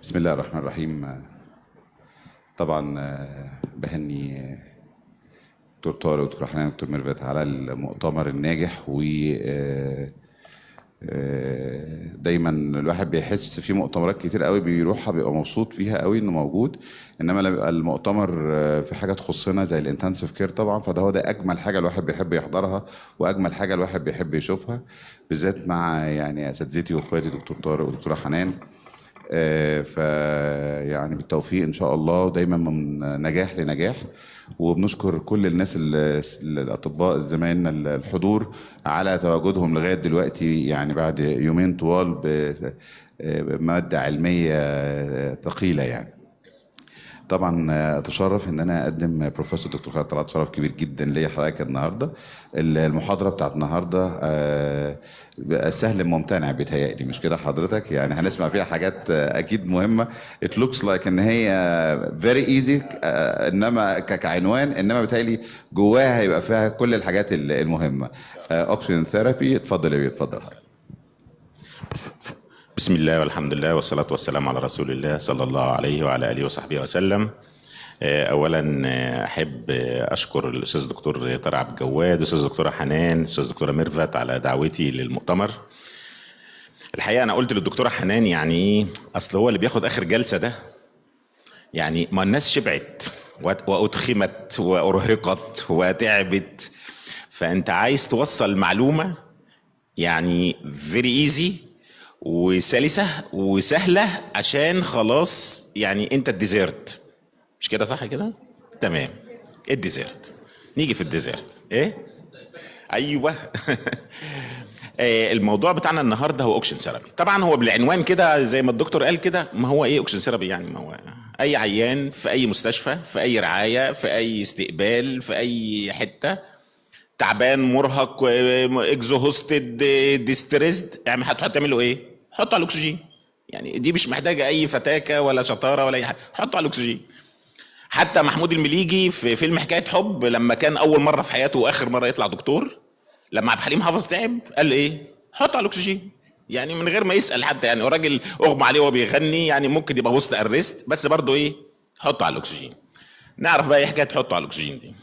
بسم الله الرحمن الرحيم طبعا آه، بهني آه، دكتور طارق ودكتور حنان ودكتور ميرفت على المؤتمر الناجح و آه، آه، دايما الواحد بيحس في مؤتمرات كتير قوي بيروحها بيبقى مبسوط فيها قوي انه موجود انما لما يبقى المؤتمر آه، في حاجه تخصنا زي الانتنسيف كير طبعا فده هو ده اجمل حاجه الواحد بيحب يحضرها واجمل حاجه الواحد بيحب يشوفها بالذات مع يعني اساتذتي واخواتي دكتور طارق ودكتوره حنان آه، ف يعني بالتوفيق ان شاء الله دايما من نجاح لنجاح وبنشكر كل الناس ال- الاطباء زمايلنا الحضور على تواجدهم لغايه دلوقتي يعني بعد يومين طوال ب- بماده علميه ثقيله يعني طبعا اتشرف ان انا اقدم بروفيسور دكتور خالد طلعت شرف كبير جدا ليا حضرتك النهارده المحاضره بتاعت النهارده آه، بقى سهل ممتنع بيتهيألي مش كده حضرتك يعني هنسمع فيها حاجات آه، اكيد مهمه it looks like ان هي very easy آه، انما ك- كعنوان انما بيتهيألي جواها هيبقى فيها كل الحاجات ال- المهمه اوكسجين ثيرابي اتفضل يا بيه اتفضل بسم الله والحمد لله والصلاة والسلام على رسول الله صلى الله عليه وعلى آله وصحبه وسلم آه، أولا آه، أحب آه، أشكر الأستاذ الدكتور طارق عبد الجواد الأستاذ الدكتورة حنان الأستاذ الدكتورة ميرفت على دعوتي للمؤتمر الحقيقة أنا قلت للدكتورة حنان يعني إيه أصل هو اللي بياخد آخر جلسة ده يعني ما الناس شبعت وات- وأدخمت وأرهقت وتعبت فأنت عايز توصل معلومة يعني فيري ايزي وسلسه وسهله عشان خلاص يعني انت الديزرت مش كده صح كده تمام الديزرت نيجي في الديزرت ايه ايوه آه، الموضوع بتاعنا النهارده هو اوكشن ثيرابي طبعا هو بالعنوان كده زي ما الدكتور قال كده ما هو ايه اوكشن ثيرابي يعني ما هو اي عيان في اي مستشفى في اي رعايه في اي استقبال في اي حته تعبان مرهق اكزوهوستد ديستريسد يعني هتحط تعمل له ايه؟ حطه على الاكسجين يعني دي مش محتاجه اي فتاكه ولا شطاره ولا اي حاجه حطه على الاكسجين حتى محمود المليجي في فيلم حكايه حب لما كان اول مره في حياته واخر مره يطلع دكتور لما عبد الحليم حافظ تعب قال له ايه؟ حطه على الاكسجين يعني من غير ما يسال حتى يعني الراجل اغمى عليه وهو بيغني يعني ممكن يبقى وسط ارست بس برضه ايه؟ حطه على الاكسجين نعرف بقى ايه حكايه حطه على الاكسجين دي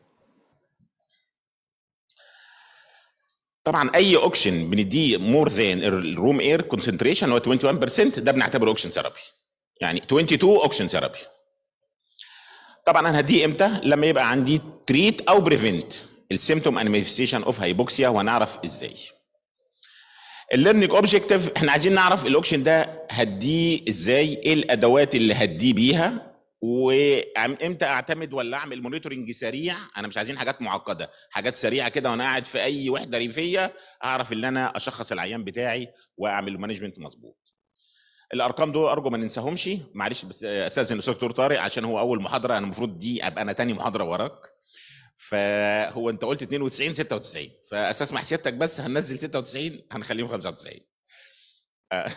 طبعا اي اوكشن بنديه مور ذان الروم اير كونسنتريشن هو 21% ده بنعتبره اوكشن ثيرابي يعني 22 اوكشن ثيرابي طبعا انا هديه امتى لما يبقى عندي تريت او بريفنت السيمتوم اند مانيفستيشن اوف هايبوكسيا وهنعرف ازاي الليرنينج اوبجكتيف احنا عايزين نعرف الاوكشن ده هديه ازاي ايه الادوات اللي هديه بيها وامتى اعتمد ولا اعمل مونيتورنج سريع انا مش عايزين حاجات معقده حاجات سريعه كده وانا قاعد في اي وحده ريفيه اعرف ان انا اشخص العيان بتاعي واعمل مانجمنت مظبوط الارقام دول ارجو ما ننساهمش معلش بس استاذن الاستاذ دكتور طارق عشان هو اول محاضره انا المفروض دي ابقى انا تاني محاضره وراك فهو انت قلت 92 96 فاستسمح سيادتك بس هننزل 96 هنخليهم 95 آه.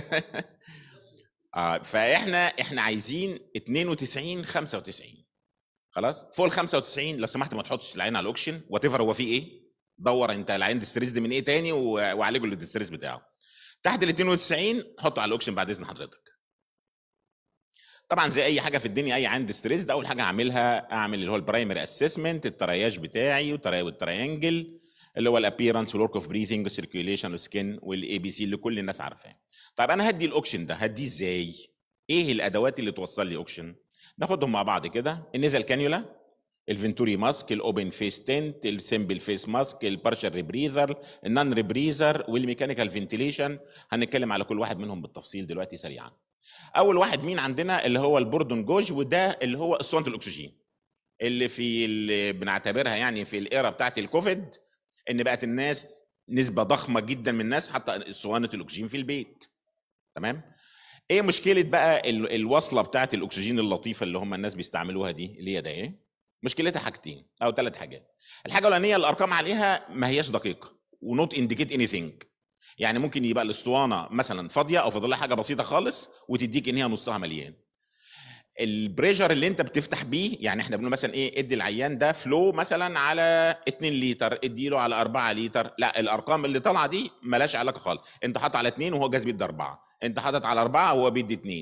آه فاحنا احنا عايزين 92 95 خلاص فوق ال 95 لو سمحت ما تحطش العين على الاوكشن وات ايفر هو فيه ايه دور انت العين ديستريس دي من ايه تاني و- وعالجه الديستريس بتاعه تحت ال 92 حطه على الاوكشن بعد اذن حضرتك طبعا زي اي حاجه في الدنيا اي عين ديستريس ده اول حاجه اعملها اعمل اللي هو البرايمري اسسمنت الترياج بتاعي والتري- والتريانجل اللي هو الابيرنس والورك اوف بريثنج والسيركيوليشن والسكين والاي بي سي اللي كل الناس عارفاه طيب انا هدي الاوكشن ده هديه ازاي ايه الادوات اللي توصل لي اوكشن ناخدهم مع بعض كده النزل كانيولا الفنتوري ماسك الاوبن فيس تنت السمبل فيس ماسك البارشال ريبريزر النون ريبريزر والميكانيكال فنتيليشن هنتكلم على كل واحد منهم بالتفصيل دلوقتي سريعا اول واحد مين عندنا اللي هو البوردون جوج وده اللي هو اسطوانه الاكسجين اللي في اللي بنعتبرها يعني في الايرا بتاعت الكوفيد ان بقت الناس نسبه ضخمه جدا من الناس حتى اسطوانه الاكسجين في البيت تمام ايه مشكله بقى ال- الوصله بتاعت الاكسجين اللطيفه اللي هم الناس بيستعملوها دي اللي هي ده ايه مشكلتها حاجتين او ثلاث حاجات الحاجه الاولانيه الارقام عليها ما هياش دقيقه ونوت انديكيت اني ثينج يعني ممكن يبقى الاسطوانه مثلا فاضيه او فاضل لها حاجه بسيطه خالص وتديك ان هي نصها مليان البريشر اللي انت بتفتح بيه يعني احنا بنقول مثلا ايه ادي العيان ده فلو مثلا على 2 لتر ادي له على 4 لتر لا الارقام اللي طالعه دي ملهاش علاقه خالص انت حاطط على 2 وهو جاز بيدي 4 انت حاطط على 4 وهو بيدي 2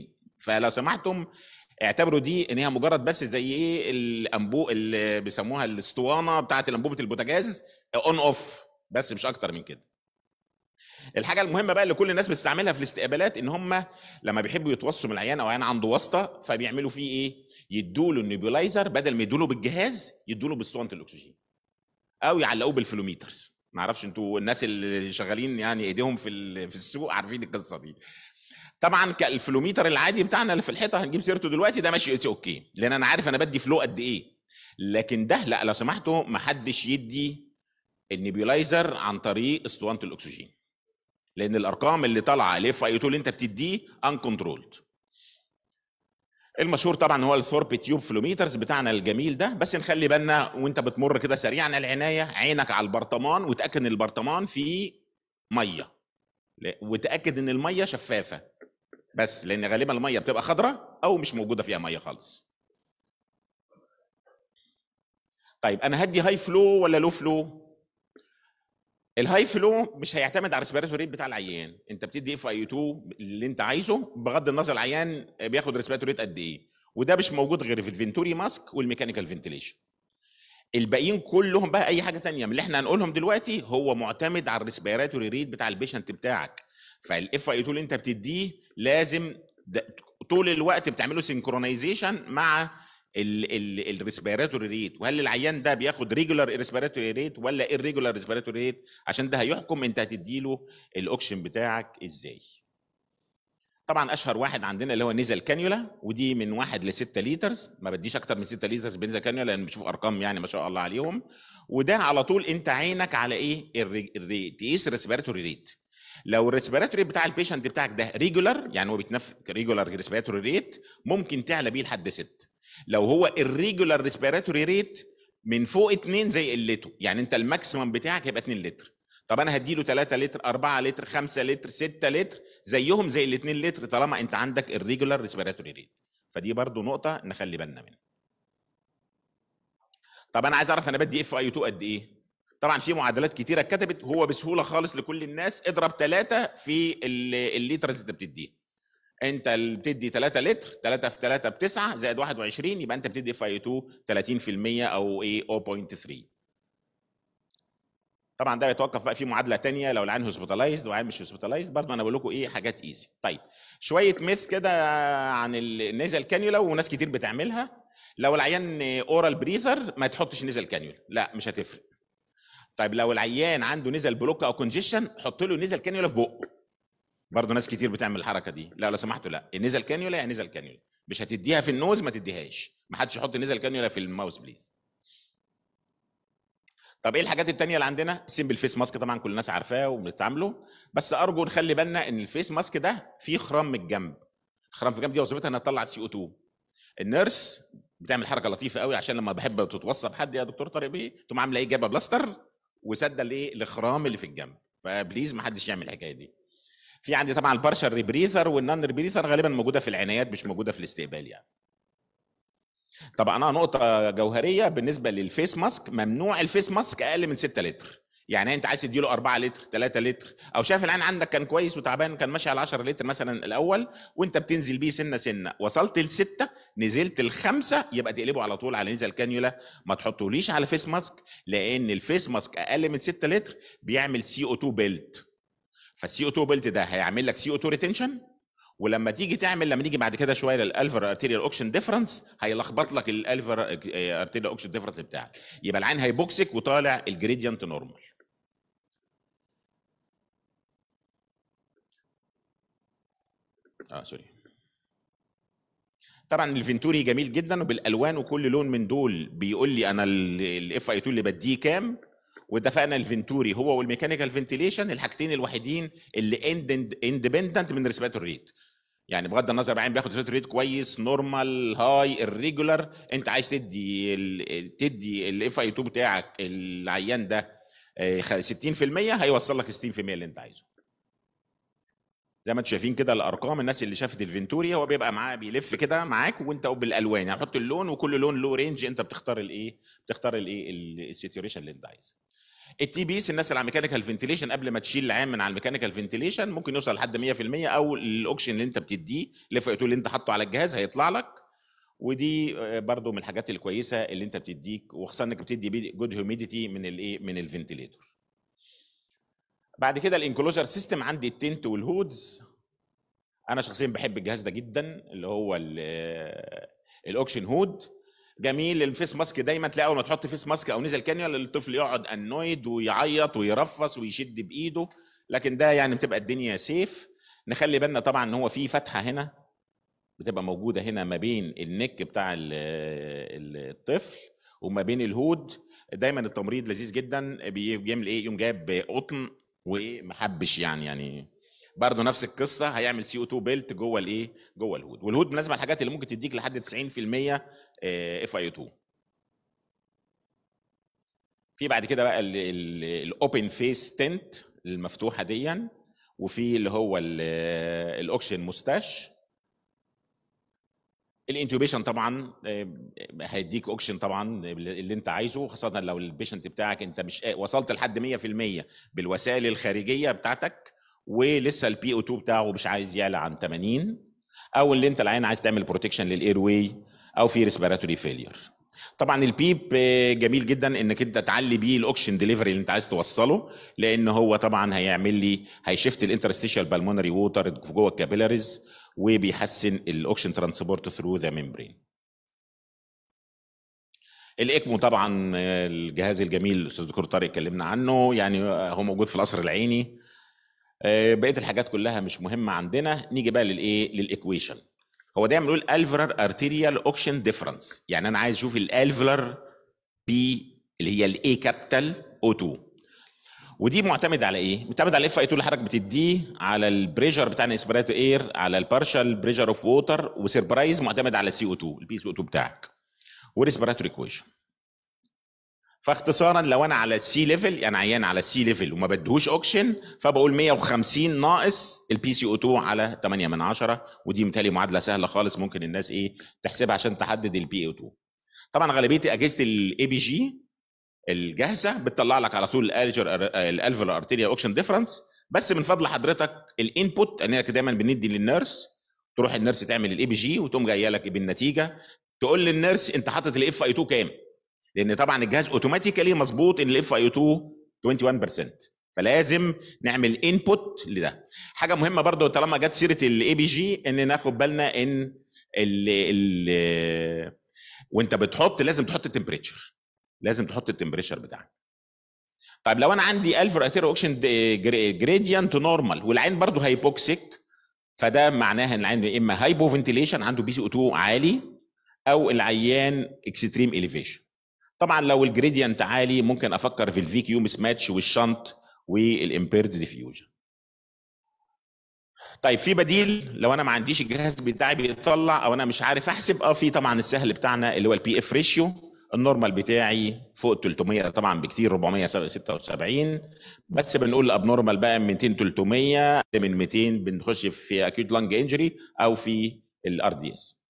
فلو سمحتم اعتبروا دي ان هي مجرد بس زي ايه الانبوب اللي بيسموها الاسطوانه بتاعه الانبوبه البوتاجاز اون اوف بس مش اكتر من كده الحاجه المهمه بقى اللي كل الناس بتستعملها في الاستقبالات ان هم لما بيحبوا يتوصوا من العيان او عيان عنده واسطه فبيعملوا فيه ايه يدوا له النيبولايزر بدل ما يدوا له بالجهاز يدوا له باسطوانه الاكسجين او يعلقوه بالفلوميترز ما اعرفش انتوا الناس اللي شغالين يعني ايديهم في ال- في السوق عارفين القصه دي طبعا ك- الفلوميتر العادي بتاعنا اللي في الحيطه هنجيب سيرته دلوقتي ده ماشي اتس اوكي لان انا عارف انا بدي فلو قد ايه لكن ده لا لو سمحتوا ما حدش يدي النيبيولايزر عن طريق اسطوانه الاكسجين لان الارقام اللي طالعه الاف اي 2 اللي انت بتديه ان كنترولد المشهور طبعا هو الثورب تيوب فلوميترز بتاعنا الجميل ده بس نخلي بالنا وانت بتمر كده سريعا العنايه عينك على البرطمان وتاكد ان البرطمان فيه ميه لا- وتاكد ان الميه شفافه بس لان غالبا الميه بتبقى خضراء او مش موجوده فيها ميه خالص طيب انا هدي هاي فلو ولا لو فلو الهاي فلو مش هيعتمد على الريسبيراتوري ريت بتاع العيان انت بتدي اف اي 2 اللي انت عايزه بغض النظر العيان بياخد ريسبيراتوري ريت قد ايه وده مش موجود غير في الفنتوري ماسك والميكانيكال فنتيليشن الباقيين كلهم بقى اي حاجه تانية من اللي احنا هنقولهم دلوقتي هو معتمد على الريسبيراتوري ريت بتاع البيشنت بتاعك فالاف اي 2 اللي انت بتديه لازم ده طول الوقت بتعمله سينكرونايزيشن مع الريسبيراتوري ريت وهل العيان ده بياخد ريجولار ريسبيراتوري ريت ولا irregular ريسبيراتوري ريت عشان ده هيحكم انت هتديله الاوكسجين بتاعك ازاي طبعا اشهر واحد عندنا اللي هو نيزل كانيولا ودي من واحد ل 6 لترز ما بديش اكتر من 6 لترز بنزل كانيولا لان بشوف ارقام يعني ما شاء الله عليهم وده على طول انت عينك على ايه الري- الري- تقيس الريسبيراتوري ريت لو الريسبيراتوري بتاع البيشنت بتاعك ده ريجولار يعني هو بيتنف ريجولار ريسبيراتوري ريت ممكن تعلى بيه لحد 6 لو هو الريجولار ريسبيراتوري ريت من فوق 2 زي قلته يعني انت الماكسيمم بتاعك هيبقى 2 لتر طب انا هديله 3 لتر 4 لتر 5 لتر 6 لتر زيهم زي ال 2 لتر طالما انت عندك الريجولار ريسبيراتوري ريت فدي برضو نقطه نخلي بالنا منها طب انا عايز اعرف انا بدي اف اي 2 قد ايه طبعا في معادلات كتيره اتكتبت هو بسهوله خالص لكل الناس اضرب ثلاثه في ال- الليترز اللي انت بتديه انت اللي بتدي 3 لتر 3 في 3 ب 9 زائد 21 يبقى انت بتدي في اي 2 30% او ايه 0.3 طبعا ده يتوقف بقى في معادله تانية لو العيان هوسبيتالايزد وعيان مش هوسبيتالايزد برضه انا بقول لكم ايه حاجات ايزي طيب شويه ميث كده عن النيزل كانيولا وناس كتير بتعملها لو العيان اورال بريثر ما تحطش نيزل كانيولا لا مش هتفرق طيب لو العيان عنده نزل بلوك او كونجيشن حط له نزل كانيولا في بقه برضه ناس كتير بتعمل الحركه دي لا لو سمحتوا لا النزل كانيولا يعني نزل كانيولا مش هتديها في النوز ما تديهاش ما حدش يحط نزل كانيولا في الماوس بليز طب ايه الحاجات التانية اللي عندنا سيمبل فيس ماسك طبعا كل الناس عارفاه وبنستعمله بس ارجو نخلي بالنا ان الفيس ماسك ده فيه خرام من الجنب الخرام في الجنب دي وظيفتها انها تطلع سي او 2 النيرس بتعمل حركه لطيفه قوي عشان لما بحب تتوصى بحد يا دكتور طارق بيه تقوم عامله ايه جايبه بلاستر وسد الايه الخرام اللي في الجنب فبليز ما حدش يعمل الحكايه دي في عندي طبعا البارشال ريبريثر والنون ريبريثر غالبا موجوده في العنايات مش موجوده في الاستقبال يعني طبعا انا نقطه جوهريه بالنسبه للفيس ماسك ممنوع الفيس ماسك اقل من 6 لتر يعني انت عايز تديله 4 لتر 3 لتر او شايف العين عندك كان كويس وتعبان كان ماشي على 10 لتر مثلا الاول وانت بتنزل بيه سنه سنه وصلت لستة نزلت الخمسه يبقى تقلبه على طول على نزل كانيولا ما تحطوليش على فيس ماسك لان الفيس ماسك اقل من 6 لتر بيعمل سي او 2 بيلت فالسي او 2 بيلت ده هيعمل لك سي او 2 ريتنشن ولما تيجي تعمل لما نيجي بعد كده شويه للالفر ارتيريال اوكشن ديفرنس هيلخبط لك الالفر ارتيريال اوكشن ديفرنس بتاعك يبقى العين هيبوكسك وطالع الجريدينت نورمال اه سوري طبعا الفنتوري جميل جدا وبالالوان وكل لون من دول بيقول لي انا الاف اي 2 اللي بديه كام واتفقنا الفنتوري هو والميكانيكال فنتيليشن الحاجتين الوحيدين اللي اندبندنت من ريسبيراتوري ريت يعني بغض النظر بعين بياخد ريسبيراتوري ريت كويس نورمال هاي الريجولار انت عايز تدي ال تدي الاف اي 2 بتاعك العيان ده آه، 60% هيوصل لك 60% اللي انت عايزه زي ما انتم شايفين كده الارقام الناس اللي شافت الفنتوري هو بيبقى معاه بيلف كده معاك وانت بالالوان يعني حط اللون وكل لون له رينج انت بتختار الايه بتختار الايه السيتوريشن اللي انت عايزه التي بيس الناس اللي على ميكانيكال فنتيليشن قبل ما تشيل العام من على الميكانيكال فنتيليشن ممكن يوصل لحد 100% او الاوكشن اللي انت بتديه اللي اللي انت حاطه على الجهاز هيطلع لك ودي آه، برضو من الحاجات الكويسه اللي انت بتديك وخصوصا انك بتدي جود هيوميديتي من الايه من الفنتيليتور بعد كده الانكلوجر سيستم عندي التنت والهودز انا شخصيا بحب الجهاز ده جدا اللي هو الاوكشن هود جميل الفيس ماسك دايما تلاقي اول ما تحط فيس ماسك او نزل كانيولا الطفل يقعد انويد ويعيط ويرفص ويشد بايده لكن ده يعني بتبقى الدنيا سيف نخلي بالنا طبعا ان هو في فتحه هنا بتبقى موجوده هنا ما بين النك بتاع الطفل وما بين الهود دايما التمريض لذيذ جدا بيعمل ايه يوم جاب قطن ومحبش يعني يعني برضه نفس القصه هيعمل سي او 2 بيلت جوه الايه جوه الهود والهود بالنسبه للحاجات اللي ممكن تديك لحد 90% اف اي 2 في بعد كده بقى الاوبن فيس تنت المفتوحه ديا وفي اللي هو الاوكشن موستاش الانتوبيشن طبعا هيديك اوكشن طبعا اللي انت عايزه خاصه لو البيشنت بتاعك انت مش وصلت لحد 100% بالوسائل الخارجيه بتاعتك ولسه البي او 2 بتاعه مش عايز يعلى عن 80 او اللي انت العين عايز تعمل بروتكشن للاير واي او في ريسبيراتوري فيلير طبعا البيب جميل جدا انك انت تعلي بيه الاوكشن ديليفري اللي انت عايز توصله لان هو طبعا هيعمل لي هيشفت الانترستيشال بالمونري ووتر جوه الكابيلاريز وبيحسن الاوكشن ترانسبورت ثرو ذا ميمبرين الاكمو طبعا الجهاز الجميل الاستاذ دكتور طارق اتكلمنا عنه يعني هو موجود في القصر العيني بقيه الحاجات كلها مش مهمه عندنا نيجي بقى للايه للايكويشن هو دايما بيقول الفلر ارتيريال اوكشن ديفرنس يعني انا عايز اشوف الالفلر بي اللي هي الاي كابيتال او 2 ودي معتمد على ايه؟ معتمد على الاف اي 2 اللي حضرتك بتديه على البريشر بتاع الاسبريتو اير على البارشال بريشر اوف ووتر وسربرايز معتمد على السي او 2 البي سي او 2 بتاعك وريسبيراتوري ايكويشن فاختصارا لو انا على السي ليفل يعني عيان على السي ليفل وما بدهوش اوكشن فبقول 150 ناقص البي سي او 2 على 8 من 10 ودي متهيألي معادله سهله خالص ممكن الناس ايه تحسبها عشان تحدد البي او 2 طبعا غالبيه اجهزه الاي بي جي الجاهزه بتطلع لك على طول الالفر ارتيريا اوكشن ديفرنس بس من فضل حضرتك الانبوت انك دايما بندي للنيرس تروح النيرس تعمل الاي بي جي وتقوم جايه لك بالنتيجه تقول للنيرس انت حاطط الاف اي 2 كام لان طبعا الجهاز اوتوماتيكالي مظبوط ان الاف اي 2 21% فلازم نعمل انبوت لده حاجه مهمه برضو طالما جت سيره الاي بي جي ان ناخد بالنا ان ال ال وانت بتحط لازم تحط التمبريتشر لازم تحط التمبريتشر بتاعك طيب لو انا عندي الفا اتيرو اوكشن جريدينت نورمال والعين برضو هايبوكسيك فده معناها ان العين اما هايبو فنتيليشن عنده بي سي او 2 عالي او العيان اكستريم اليفيشن طبعا لو الجريدينت عالي ممكن افكر في الفي كيو مس ماتش والشنط والامبيرد ديفيوجن طيب في بديل لو انا ما عنديش الجهاز بتاعي بيطلع او انا مش عارف احسب اه في طبعا السهل بتاعنا اللي هو البي اف ريشيو النورمال بتاعي فوق 300 طبعا بكتير 476 بس بنقول الابنورمال بقى من 200 300 من 200 بنخش في اكيوت لانج انجري او في الار دي اس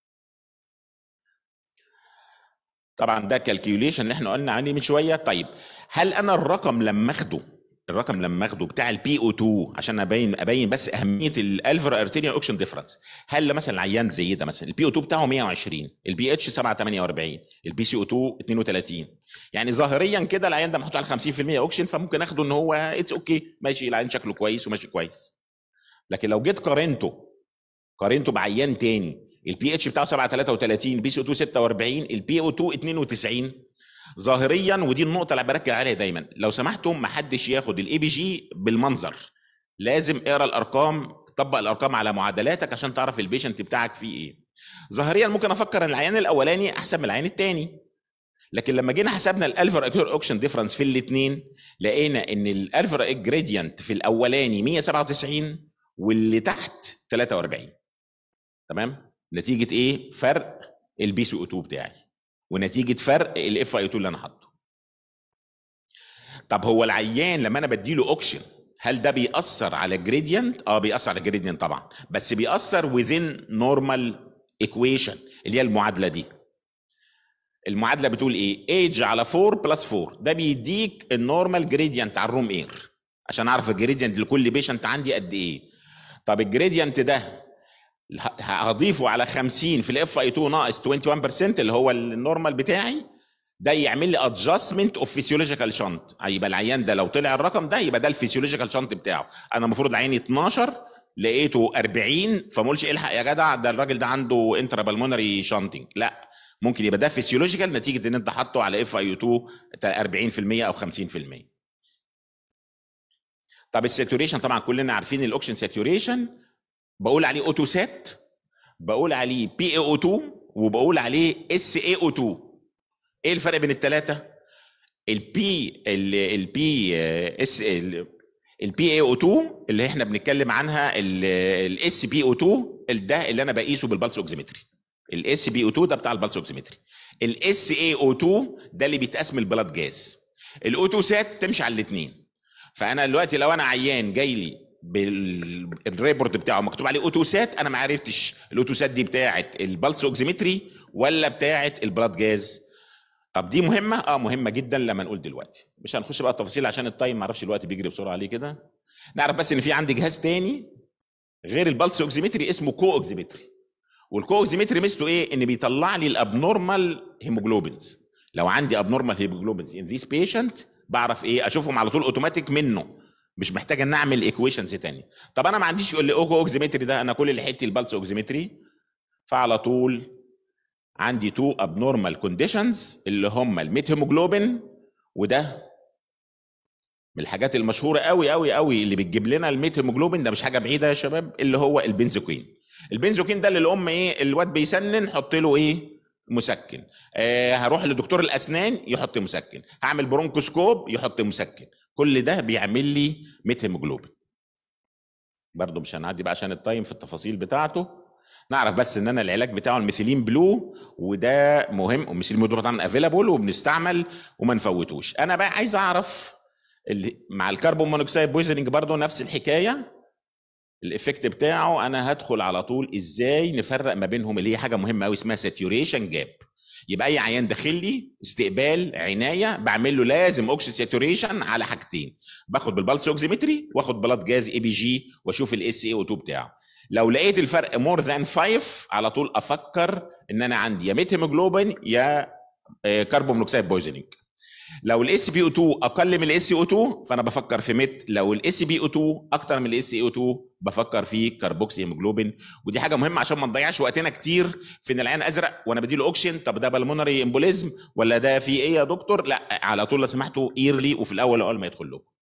طبعا ده كالكيوليشن اللي احنا قلنا عليه من شويه طيب هل انا الرقم لما اخده الرقم لما اخده بتاع البي او 2 عشان ابين ابين بس اهميه الالفر ارتيريال اوكشن ديفرنس هل مثلا العيان زي ده مثلا البي او 2 بتاعه 120 البي اتش 7 48 البي سي او 2 32 يعني ظاهريا كده العيان ده محطوط على 50% اوكشن فممكن اخده ان هو اتس اوكي okay. ماشي العيان شكله كويس وماشي كويس لكن لو جيت قارنته قارنته بعيان تاني البي اتش بتاعه 7 33 البي سي او 2 46 البي او 2 92 ظاهريا ودي النقطه اللي بركز عليها دايما لو سمحتم ما حدش ياخد الاي بي جي بالمنظر لازم اقرا الارقام طبق الارقام على معادلاتك عشان تعرف البيشنت بتاعك فيه ايه ظاهريا ممكن افكر ان العيان الاولاني احسن من العيان الثاني لكن لما جينا حسبنا الالفر اوكشن ديفرنس في الاثنين لقينا ان الالفر جريدينت في الاولاني 197 واللي تحت 43 تمام نتيجه ايه فرق البي سي او 2 بتاعي ونتيجه فرق الاف اي 2 اللي انا حاطه طب هو العيان لما انا بديله اوكشن هل ده بيأثر على الجريدينت؟ اه بيأثر على الجريدينت طبعا بس بيأثر within normal equation اللي هي المعادله دي المعادله بتقول ايه ايج على 4 بلس 4 ده بيديك النورمال جريدينت على الروم اير عشان اعرف الجريدينت لكل بيشنت عندي قد ايه طب الجريدينت ده هضيفه على 50 في الاف اي 2 ناقص 21% اللي هو النورمال بتاعي ده يعمل لي ادجستمنت اوف فيسيولوجيكال شنط يبقى العيان ده لو طلع الرقم ده يبقى ده الفيسيولوجيكال شنط بتاعه انا المفروض عيني 12 لقيته 40 فما اقولش الحق يا جدع ده الراجل ده عنده انترا بالمونري شانتنج لا ممكن يبقى ده فيسيولوجيكال نتيجه ان انت حاطه على اف اي 2 40% او 50% طب الساتوريشن طبعا كلنا عارفين الاوكسجين ساتوريشن بقول عليه اوتو سات بقول عليه بي اي او 2 وبقول عليه اس اي او 2 ايه الفرق بين الثلاثه البي البي اس البي اي او 2 اللي احنا بنتكلم عنها الاس بي او 2 ده اللي انا بقيسه بالبلس اوكسيمتري الاس بي او 2 ده بتاع البلس اوكسيمتري الاس اي او 2 ده اللي بيتقاس من البلاد جاز الاوتو سات تمشي على الاثنين فانا دلوقتي لو انا عيان جاي لي بالريبورت بتاعه مكتوب عليه اوتوسات انا ما عرفتش الاوتوسات دي بتاعه البلس اوكسيمتري ولا بتاعه البلاد جاز طب دي مهمه اه مهمه جدا لما نقول دلوقتي مش هنخش بقى التفاصيل عشان التايم ما اعرفش الوقت بيجري بسرعه عليه كده نعرف بس ان في عندي جهاز تاني غير البلس اوكسيمتري اسمه كو اوكسيمتري والكو اوكسيمتري ميزته ايه ان بيطلع لي الابنورمال هيموجلوبينز لو عندي ابنورمال هيموجلوبينز ان ذيس بيشنت بعرف ايه اشوفهم على طول اوتوماتيك منه مش محتاج ان اعمل ايكويشنز تاني طب انا ما عنديش يقول لي اوكو اوكسيمتري ده انا كل اللي حيتي البلس اوكسيمتري فعلى طول عندي تو ابنورمال كونديشنز اللي هم الميت هيموجلوبين وده من الحاجات المشهوره قوي قوي قوي اللي بتجيب لنا الميت هيموجلوبين ده مش حاجه بعيده يا شباب اللي هو البنزوكين البنزوكين ده اللي الام ايه الواد بيسنن حط له ايه مسكن آه هروح لدكتور الاسنان يحط مسكن هعمل برونكوسكوب يحط مسكن كل ده بيعمل لي ميت هيموجلوبين برضه مش هنعدي بقى عشان التايم في التفاصيل بتاعته نعرف بس ان انا العلاج بتاعه الميثيلين بلو وده مهم والميثيلين بلو طبعا افيلابل وبنستعمل وما نفوتوش انا بقى عايز اعرف اللي مع الكربون مونوكسيد بويزنينج برضه نفس الحكايه الايفكت بتاعه انا هدخل على طول ازاي نفرق ما بينهم اللي هي حاجه مهمه قوي اسمها ساتيوريشن جاب يبقى اي عيان داخل لي استقبال عنايه بعمل له لازم اوكسي ساتوريشن على حاجتين باخد بالبلس اوكسيمتري واخد بلاد جاز اي بي جي واشوف الاس اي او 2 بتاعه لو لقيت الفرق مور ذان 5 على طول افكر ان انا عندي يا ميت هيموجلوبين يا كربون مونوكسيد بويزنينج لو الاس بي او 2 اقل من الاس او 2 فانا بفكر في ميت لو الاس بي او 2 اكتر من الاس او 2 بفكر في كربوكسي هيموجلوبين ودي حاجه مهمه عشان ما نضيعش وقتنا كتير في ان العيان ازرق وانا بديله اوكشن طب ده بالمونري امبوليزم ولا ده في ايه يا دكتور لا على طول لو سمحتوا ايرلي وفي الاول اول ما يدخل لكم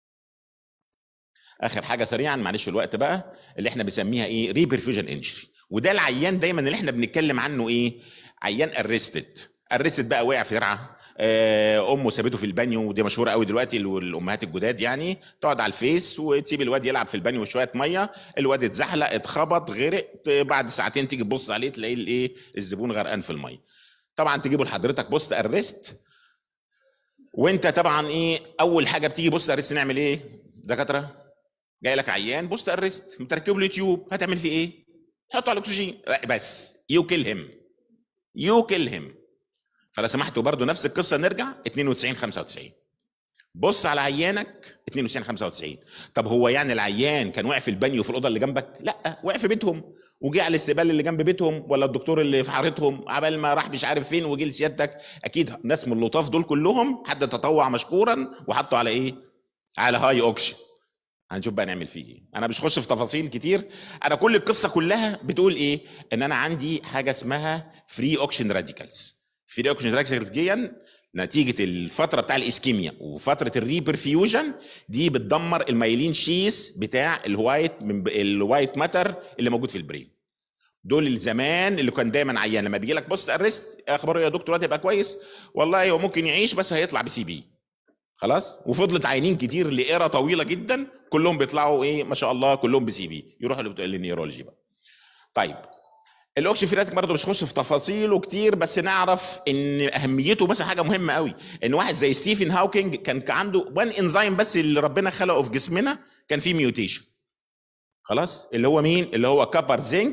اخر حاجه سريعا معلش الوقت بقى اللي احنا بنسميها ايه ريبرفيوجن انجري وده العيان دايما اللي احنا بنتكلم عنه ايه عيان ارستد ارستد بقى وقع في درعه امه سابته في البانيو ودي مشهوره قوي دلوقتي الامهات الجداد يعني تقعد على الفيس وتسيب الواد يلعب في البانيو شويه ميه الواد اتزحلق اتخبط غرق بعد ساعتين تيجي تبص عليه تلاقي الايه الزبون غرقان في الميه طبعا تجيبه لحضرتك بوست ارست وانت طبعا ايه اول حاجه بتيجي بوست ارست نعمل ايه دكاتره جاي لك عيان بوست ارست متركب له يوتيوب هتعمل فيه ايه حطه على الاكسجين بس يو كيل هيم يو كيل هيم فلو سمحتوا برضو نفس القصه نرجع 92 95 بص على عيانك 92 95 طب هو يعني العيان كان واقع في البانيو في الاوضه اللي جنبك لا واقع في بيتهم وجه على الاستقبال اللي جنب بيتهم ولا الدكتور اللي في حارتهم عبال ما راح مش عارف فين وجه لسيادتك اكيد ناس من اللطاف دول كلهم حد تطوع مشكورا وحطوا على ايه على هاي اوكشن هنشوف بقى نعمل فيه ايه انا مش هخش في تفاصيل كتير انا كل القصه كلها بتقول ايه ان انا عندي حاجه اسمها فري اوكشن راديكالز فري اوكشن راديكالز دي نتيجه الفتره بتاع الاسكيميا وفتره الريبرفيوجن دي بتدمر الميلين شيس بتاع الوايت من الوايت ماتر اللي موجود في البرين دول الزمان اللي كان دايما عيان لما بيجي لك بص ارست اخباره يا دكتور هتبقى كويس والله هو ممكن يعيش بس هيطلع بسي بي خلاص وفضلت عينين كتير لايرا طويله جدا كلهم بيطلعوا ايه ما شاء الله كلهم بسي بي يروحوا للنيورولوجي بقى طيب الاوكسي فريتك برضه مش هخش في تفاصيله كتير بس نعرف ان اهميته مثلا حاجه مهمه قوي ان واحد زي ستيفن هاوكينج كان عنده وان انزيم بس اللي ربنا خلقه في جسمنا كان فيه ميوتيشن خلاص اللي هو مين اللي هو كابر زنك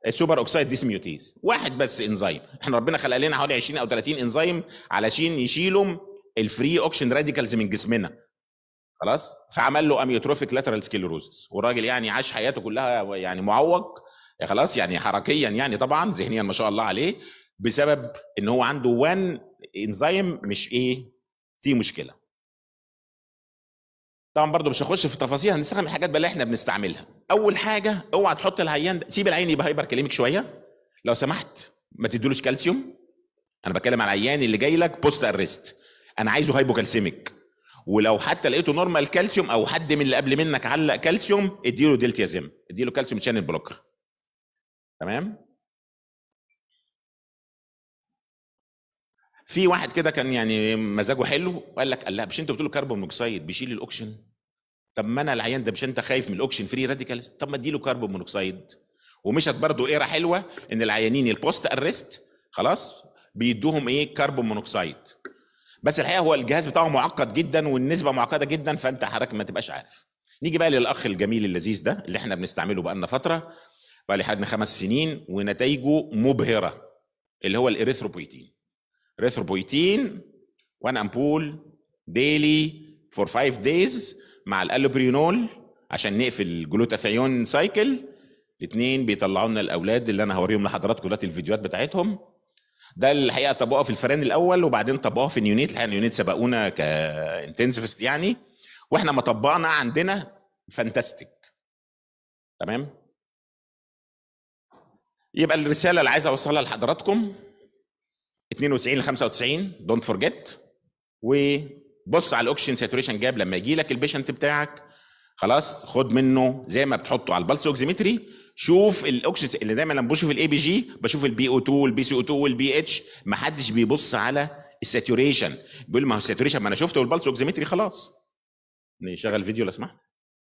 السوبر اوكسايد ديسميوتيز واحد بس انزيم احنا ربنا خلق لنا حوالي 20 او 30 انزيم علشان يشيلوا الفري اوكشن راديكالز من جسمنا خلاص فعمل له اميوتروفيك لاترال سكليروزس والراجل يعني عاش حياته كلها يعني معوق خلاص يعني حركيا يعني طبعا ذهنيا ما شاء الله عليه بسبب ان هو عنده وان انزيم مش ايه في مشكله طبعا برضو مش هخش في التفاصيل هنستخدم الحاجات بقى اللي احنا بنستعملها اول حاجه اوعى تحط العيان ده سيب العيان يبقى هايبر كليميك شويه لو سمحت ما تديلوش كالسيوم انا بتكلم على العيان اللي جاي لك بوست ارست انا عايزه هايبوكالسيميك ولو حتى لقيته نورمال كالسيوم او حد من اللي قبل منك علق كالسيوم اديله دلتيازيم اديله كالسيوم شانل بلوكر تمام في واحد كده كان يعني مزاجه حلو وقال لك لا مش انت بتقول كربون مونوكسيد بيشيل الاكسجين طب ما انا العيان ده مش انت خايف من الاكسجين فري راديكالز طب ما اديله كربون مونوكسيد ومشت برضه ايرا حلوه ان العيانين البوست ارست خلاص بيدوهم ايه كربون مونوكسيد بس الحقيقه هو الجهاز بتاعه معقد جدا والنسبه معقده جدا فانت حضرتك ما تبقاش عارف نيجي بقى للاخ الجميل اللذيذ ده اللي احنا بنستعمله بقالنا فتره بقى لي حدنا خمس سنين ونتائجه مبهره اللي هو الاريثروبويتين ريثروبويتين 1 امبول ديلي فور 5 دايز مع الالوبرينول عشان نقفل الجلوتاثيون سايكل الاثنين بيطلعوا لنا الاولاد اللي انا هوريهم لحضراتكم دلوقتي الفيديوهات بتاعتهم ده الحقيقه طبقوها في الفران الاول وبعدين طبقوها في اليونيت الحقيقه اليونيت سبقونا كانتنسفست يعني واحنا ما طبقنا عندنا فانتاستيك تمام يبقى الرساله اللي عايز اوصلها لحضراتكم 92 ل 95 دونت فورجيت وبص على الاوكسجين ساتوريشن جاب لما يجي لك البيشنت بتاعك خلاص خد منه زي ما بتحطه على البلس اوكسيمتري شوف الاوكسجين اللي دايما لما بشوف الاي بي جي بشوف البي او 2 والبي سي او 2 والبي اتش ما حدش بيبص على الساتوريشن بيقول ما هو الساتوريشن ما انا شفته بالبلس اوكسيمتري خلاص نشغل فيديو لو سمحت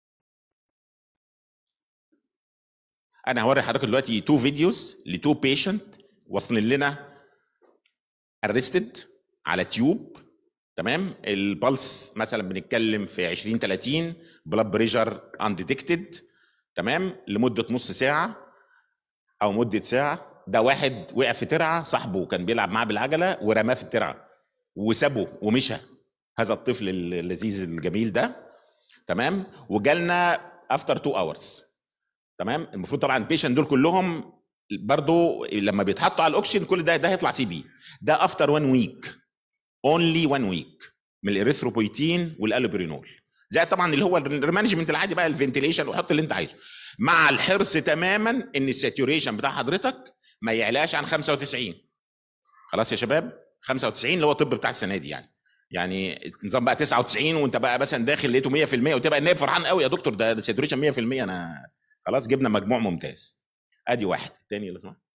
انا هوري حضرتك دلوقتي تو فيديوز لتو بيشنت واصلين لنا ارستد على تيوب تمام البلس مثلا بنتكلم في 20 30 بلاد بريشر انديتكتد تمام لمده نص ساعه او مده ساعه ده واحد وقع في ترعه صاحبه كان بيلعب معاه بالعجله ورماه في الترعه وسابه ومشى هذا الطفل اللذيذ الجميل ده تمام وجالنا افتر 2 اورز تمام المفروض طبعا البيشنت دول كلهم برضو لما بيتحطوا على الاوكسجين كل ده ده هيطلع سي بي ده افتر 1 ويك اونلي 1 ويك من الاريثروبويتين والالوبرينول زي طبعا اللي هو المانجمنت العادي بقى الفنتيليشن وحط اللي انت عايزه مع الحرص تماما ان الساتوريشن بتاع حضرتك ما يعلاش عن 95 خلاص يا شباب 95 اللي هو الطب بتاع السنه دي يعني يعني نظام بقى 99 وانت بقى مثلا داخل لقيته 100% وتبقى النائب فرحان قوي يا دكتور ده الساتوريشن 100% انا خلاص جبنا مجموع ممتاز ادي واحد الثاني اللي اسمه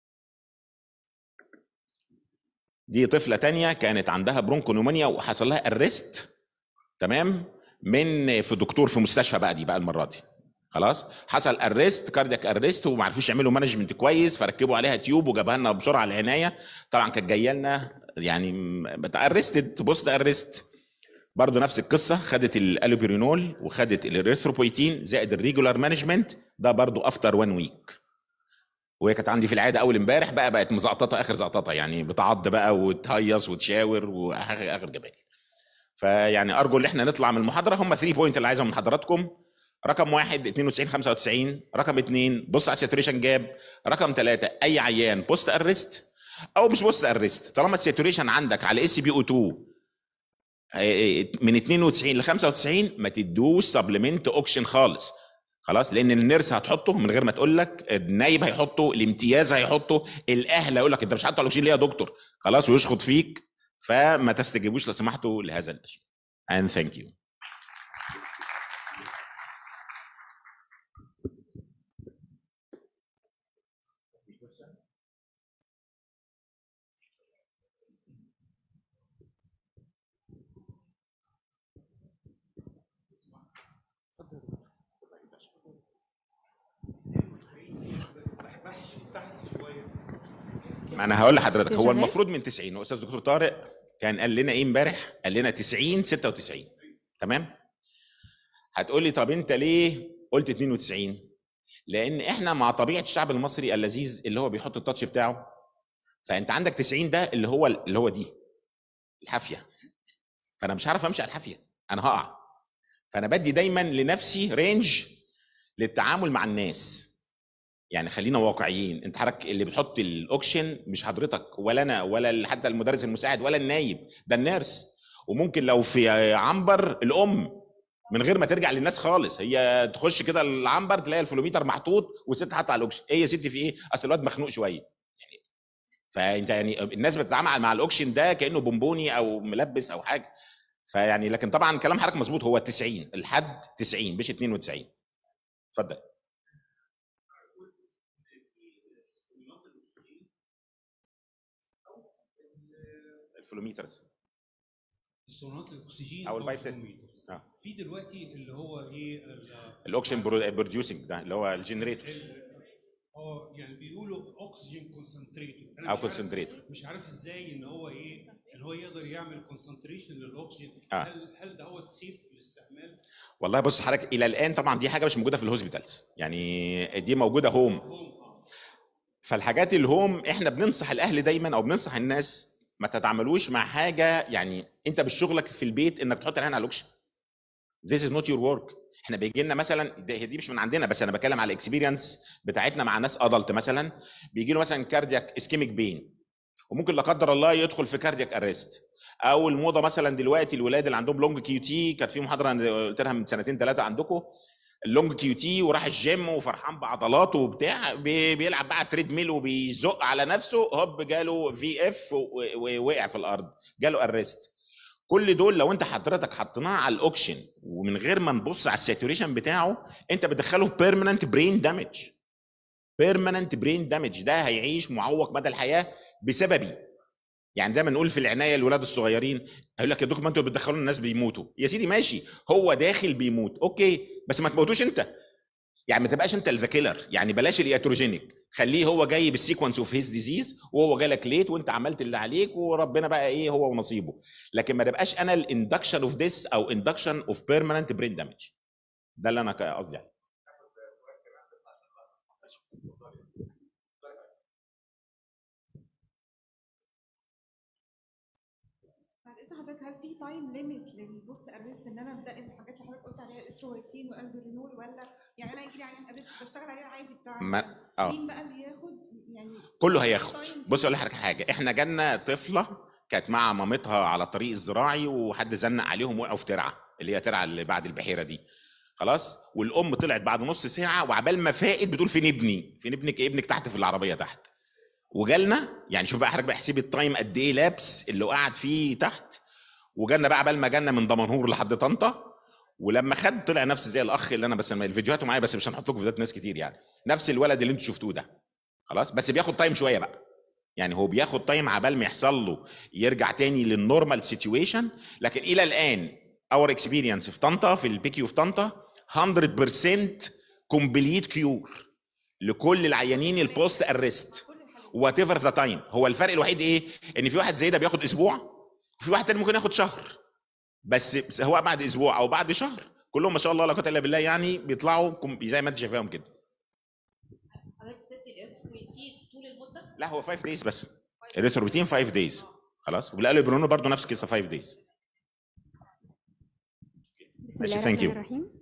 دي طفله تانية كانت عندها برونكونومونيا وحصل لها ارست تمام من في دكتور في مستشفى بقى دي بقى المره دي خلاص حصل ارست كاردياك ارست وما عرفوش يعملوا مانجمنت كويس فركبوا عليها تيوب وجابها لنا بسرعه العنايه طبعا كانت جايه لنا يعني ارستد بوست ارست برضه نفس القصه خدت الالوبرينول وخدت الاريثروبويتين زائد الريجولار مانجمنت ده برضه افتر 1 ويك وهي كانت عندي في العاده اول امبارح بقى بقت مزقططه اخر زقططه يعني بتعض بقى وتهيص وتشاور واخر اخر جبال فيعني ارجو ان احنا نطلع من المحاضره هم 3 بوينت اللي عايزهم من حضراتكم رقم واحد 92 95 رقم اثنين بص على الساتوريشن جاب رقم ثلاثه اي عيان بوست ارست او مش بوست ارست طالما الساتوريشن عندك على اس بي او 2 من 92 ل 95 ما تدوش سبلمنت اوكشن خالص خلاص لان النيرس هتحطه من غير ما تقول لك النايب هيحطه الامتياز هيحطه الاهل هيقول لك انت مش حاطه على الاكسجين ليه يا دكتور خلاص ويشخط فيك فما تستجيبوش لو سمحتوا لهذا الشيء and thank you ما انا هقول لحضرتك هو شغال؟ المفروض من 90 هو استاذ دكتور طارق كان قال لنا ايه امبارح قال لنا 90 96 تمام هتقول لي طب انت ليه قلت 92 لان احنا مع طبيعه الشعب المصري اللذيذ اللي هو بيحط التاتش بتاعه فانت عندك 90 ده اللي هو اللي هو دي الحافيه فانا مش هعرف امشي على الحافيه انا هقع فانا بدي دايما لنفسي رينج للتعامل مع الناس يعني خلينا واقعيين انت حضرتك اللي بتحط الاوكشن مش حضرتك ولا انا ولا حتى المدرس المساعد ولا النايب ده النيرس وممكن لو في عنبر الام من غير ما ترجع للناس خالص هي تخش كده العنبر تلاقي الفلوميتر محطوط والست حاطه على الاوكشن ايه يا ستي في ايه اصل الواد مخنوق شويه يعني فانت يعني الناس بتتعامل مع الاوكشن ده كانه بونبوني او ملبس او حاجه فيعني لكن طبعا كلام حضرتك مظبوط هو 90 الحد 90 مش 92 اتفضل الفلوميترز اسطوانات الاكسجين أو البايب الفلوميتر. سيستم. آه. في دلوقتي اللي هو ايه ال- الاوكشن بروديوسنج ده اللي هو الجنريتور ال- اه يعني بيقولوا اكسجين كونسنتريتور او كونسنتريتور مش عارف ازاي ان هو ايه ان هو يقدر يعمل كونسنتريشن للاكسجين آه. هل هل دوت سيف للاستعمال؟ والله بص حضرتك الى الان طبعا دي حاجه مش موجوده في الهوسبيتالز يعني دي موجوده هوم هم اه فالحاجات الهوم احنا بننصح الاهل دايما او بننصح الناس ما تتعاملوش مع حاجه يعني انت بشغلك في البيت انك تحط العين على الاوكشن This is not your work احنا بيجي لنا مثلا دي, دي مش من عندنا بس انا بتكلم على الاكسبيرينس بتاعتنا مع ناس ادلت مثلا بيجي له مثلا كاردياك اسكيميك بين وممكن لا قدر الله يدخل في كاردياك اريست او الموضه مثلا دلوقتي الولاد اللي عندهم لونج كيو تي كانت في محاضره أنا قلت لها من سنتين ثلاثه عندكم اللونج كيو تي وراح الجيم وفرحان بعضلاته وبتاع بي- بيلعب بقى تريد ميل وبيزق على نفسه هوب جاله في اف ووقع في الارض جاله ارست كل دول لو انت حضرتك حطيناه على الاوكشن ومن غير ما نبص على الساتوريشن بتاعه انت بتدخله في بيرمننت برين دامج بيرمننت برين دامج ده هيعيش معوق مدى الحياه بسببي يعني دايما نقول في العنايه الولاد الصغيرين هيقول لك يا دكتور ما انتوا بتدخلوا الناس بيموتوا يا سيدي ماشي هو داخل بيموت اوكي بس ما تموتوش انت يعني ما تبقاش انت الذا كيلر يعني بلاش الياتروجينيك خليه هو جاي بالسيكونس اوف هيز ديزيز وهو جالك ليت وانت عملت اللي عليك وربنا بقى ايه هو ونصيبه لكن ما تبقاش انا الاندكشن اوف ذس او اندكشن اوف بيرمننت برين دامج ده اللي انا ك- قصدي عليه بعد اذن حضرتك هل في تايم ليميت للبوست ارست ان انا ابدا الحاجات اللي حضرتك قلت عليها الاسرويتين والالبرينول ولا يعني انا يجي لي عيان ارست بشتغل عليه العادي بتاع ما اه مين بقى اللي ياخد يعني كله هياخد time بص اقول لحضرتك حاجه احنا جالنا طفله كانت مع مامتها على الطريق الزراعي وحد زنق عليهم وقعوا في ترعه اللي هي ترعه اللي بعد البحيره دي خلاص والام طلعت بعد نص ساعه وعبال ما فاقت بتقول فين ابني فين ابنك إيه؟ ابنك تحت في العربيه تحت وجالنا يعني شوف بقى حضرتك بقى احسبي التايم قد ايه لابس اللي قعد فيه تحت وجالنا بقى عبال ما جالنا من دمنهور لحد طنطا ولما خد طلع نفس زي الاخ اللي انا بس الفيديوهات معايا بس مش هنحط لكم فيديوهات ناس كتير يعني نفس الولد اللي انتوا شفتوه ده خلاص بس بياخد تايم شويه بقى يعني هو بياخد تايم عبال ما يحصل له يرجع تاني للنورمال سيتويشن لكن الى الان اور اكسبيرينس في طنطا في البيكيو في طنطا 100% كومبليت كيور لكل العيانين البوست ارست كل الحالات وات ايفر ذا تايم هو الفرق الوحيد ايه ان في واحد زي ده بياخد اسبوع وفي واحد تاني ممكن ياخد شهر بس بس هو بعد اسبوع او بعد شهر كلهم ما شاء الله لا قوه الا بالله يعني بيطلعوا كم- زي ما انت شايفاهم كده حضرتك بتدي الاسكويتين طول المده لا هو 5 دايز بس الريثروبيتين 5 دايز خلاص والالوبرونو برضه نفس القصه 5 دايز بسم ماشي، الله thank الرحمن you. الرحيم